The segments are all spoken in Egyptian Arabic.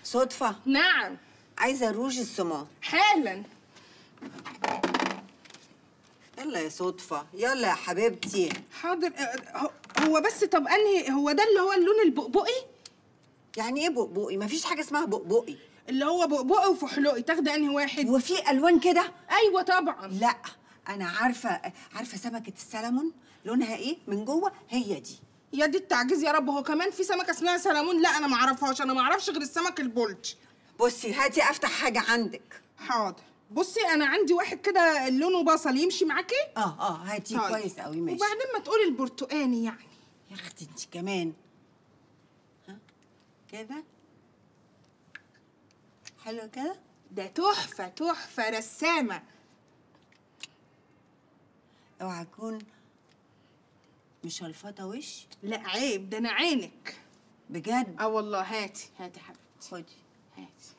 صدفة نعم عايزة روج السمار حالا يلا يا صدفة يلا يا حبيبتي حاضر آه، هو- هو بس طب انهي هو ده اللي هو اللون البقبقي يعني ايه بقبقي مفيش حاجة اسمها بقبقي اللي هو بقبقي وفحلقي تاخدي انهي واحد هو في الوان كده ايوه طبعا لا انا عارفة عارفة سمكة السلمون لونها ايه من جوه هي دي يا دي التعجيز يا رب هو كمان في سمكه اسمها سلمون لا انا ما اعرفهاش انا ما اعرفش غير السمك البولج بصي هاتي افتح حاجة عندك حاضر بصي انا عندي واحد كده لونه بصل يمشي معاكي اه اه هاتي طيب. كويس قوي ماشي وبعدين ما تقولي البرتقاني يعني يا اختي انت كمان ها كده حلو كده ده تحفه تحفه رسامه اوعى اكون مشلفطه وش لا عيب ده انا عينك بجد اه والله هاتي هاتي حبيبتي خدي هاتي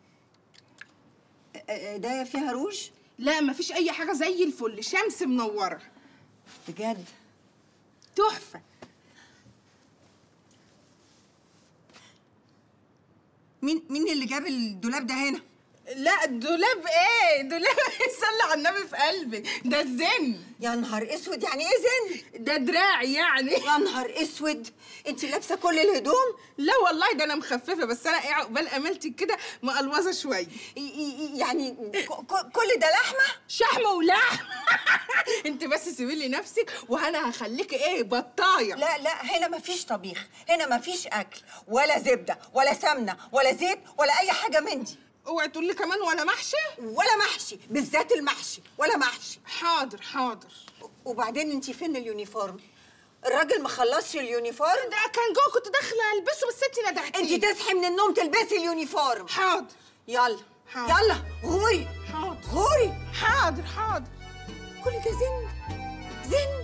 ا- ا- ايديا فيها روج لا مفيش اي حاجه زي الفل شمس منوره بجد تحفه مين مين اللي جاب الدولاب ده هنا لا دولاب ايه دولاب صلي على النبي في قلبك ده الزن يا نهار اسود يعني ايه زن ده دراعي يعني يا نهار اسود انت لابسه كل الهدوم لا والله ده انا مخففه بس انا ايه عقبال املتي كده مقلوظه شويه ي- ي- يعني ك- ك- كل ده لحمه شحم ولحم انت بس سيبي لي نفسك وانا هخليكي ايه بطايه لا لا هنا مفيش طبيخ هنا مفيش اكل ولا زبده ولا سمنه ولا زيت ولا اي حاجه من دي اوعي تقول لي كمان ولا محشي ولا محشي بالذات المحشي ولا محشي حاضر حاضر وبعدين انت فين اليونيفورم الراجل ما خلصش اليونيفورم ده كان جوه كنت داخله البسه بس انت ندهتيني انت تصحي من النوم تلبسي اليونيفورم حاضر يلا حاضر. يلا غوري حاضر غوري حاضر حاضر كل ده زن زن